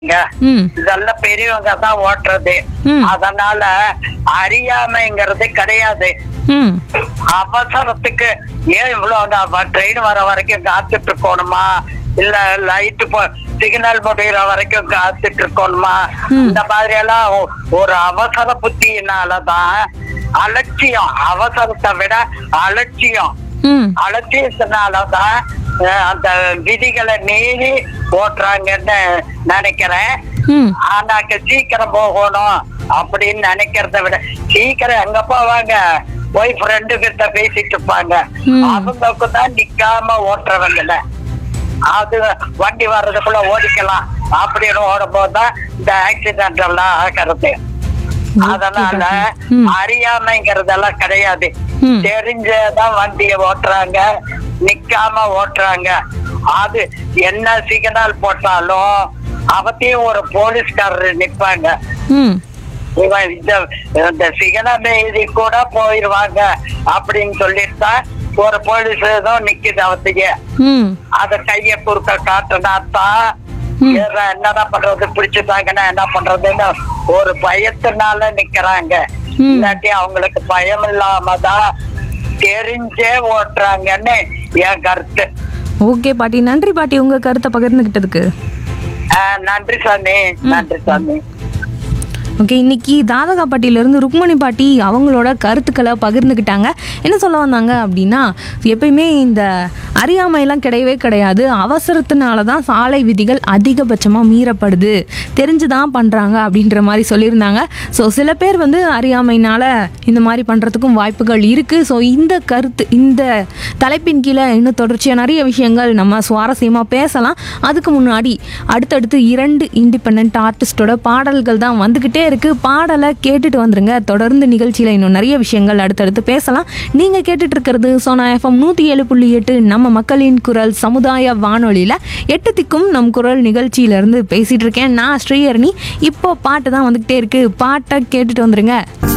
இங்க ம் இதெல்லாம் பெரியவங்க தான் ஓட்டுறது ம். அதனால அறியாமைங்கிறது கிடையாது ம் அவசரத்துக்கு ஏன் இவ்வளவு ட்ரெயின் வர வரைக்கும் காத்துட்டு இருக்கணுமா இல்ல லைட் சிக்னல் முடிகிற வரைக்கும் காத்துட்டு இருக்கணுமா ம். இந்த மாதிரி எல்லாம் ஒ- ஒரு அவசர புத்தியினாலதான் அலட்சியம் அவசரத்தை விட அலட்சியம் ம் அலட்சியத்தினாலதான் அஹ், அந்த விதிகளை மீறி ஓட்டுறாங்கன்னு நினைக்கிறேன் ம் ஆனாக்க சீக்கிரம் போகணும் அப்படின்னு நினைக்கிறத விட சீக்கிரம் எங்க போவாங்க போய் ஃப்ரெண்டு கிட்ட பேசிட்டு இருப்பாங்க ம். அவங்களுக்கு தான் நிக்காம ஓட்டுறவங்கல அது வண்டி வர்றதுக்குள்ள ஓடிக்கலாம் அப்படின்னு ஓடும்போது தான் இந்த ஆக்சிடென்ட் எல்லாம் ஆகிறது அதனால ம். அறியாமைங்கிறதெல்லாம் கிடையாது ம். தெரிஞ்சதான் வண்டியை ஓட்டுறாங்க நிக்காம ஓட்டுறாங்க அது என்ன சிக்னல் போட்டாலும் அவத்தையும் ஒரு போலீஸ்காரர் நிப்பாங்க ம் இவன் இந்த இந்த சிக்னல் மீறி கூட போயிருவாங்க அப்படின்னு சொல்லிட்டு ஒரு போலீஸ் ஏதோ நிக்குது அவத்தையே ம் அத கைய குறுக்க காட்டுனா தான் ம். வேற என்னதான் பண்றது பிடிச்சிட்டாங்கன்னா என்ன பண்றதுன்னு ஒரு பயத்தினால நிக்கிறாங்க ம். இல்லாட்டி அவங்களுக்கு பயம் இல்லாம தான் தெரிஞ்சே ஓட்டுறாங்கன்னு என் கருத்து ஓகே பாட்டி நன்றி பாட்டி உங்க கருத்தை பகிர்ந்துகிட்டதுக்கு ஆஹ் நன்றி சாமி நன்றி சாமி ஓகே இன்னைக்கு தாதகாப்பட்டியிலேருந்து ருக்மணி பாட்டி அவங்களோட கருத்துக்களை பகிர்ந்துக்கிட்டாங்க என்ன சொல்ல வந்தாங்க அப்படின்னா எப்பயுமே இந்த அறியாமையெல்லாம் கிடையவே கிடையாது அவசரத்தினால தான் சாலை விதிகள் அதிகபட்சமாக மீறப்படுது தெரிஞ்சு தான் பண்ணுறாங்க அப்படின்ற மாதிரி சொல்லியிருந்தாங்க ஸோ சில பேர் வந்து அறியாமையினால இந்த மாதிரி பண்ணுறதுக்கும் வாய்ப்புகள் இருக்குது ஸோ இந்த கருத்து இந்த தலைப்பின் கீழே இன்னும் தொடர்ச்சியாக நிறைய விஷயங்கள் நம்ம சுவாரஸ்யமாக பேசலாம் அதுக்கு முன்னாடி அடுத்தடுத்து இரண்டு இண்டிபெண்ட் ஆர்டிஸ்டோட பாடல்கள் தான் வந்துக்கிட்டே இருக்குது பாடலை கேட்டுட்டு வந்துருங்க தொடர்ந்து நிகழ்ச்சியில் இன்னும் நிறைய விஷயங்கள் அடுத்தடுத்து பேசலாம் நீங்கள் கேட்டுட்டு இருக்கிறது சோனா எஃப்எம் நூற்றி ஏழு புள்ளி எட்டு நம்ம மக்களின் குரல் சமுதாய வானொலியில் எட்டு திக்கும் நம் குரல் நிகழ்ச்சியிலேருந்து பேசிகிட்டு இருக்கேன் நான் ஸ்ரீஹரணி இப்போ பாட்டு தான் வந்துக்கிட்டே இருக்குது பாட்டை கேட்டுட்டு வந்துருங்க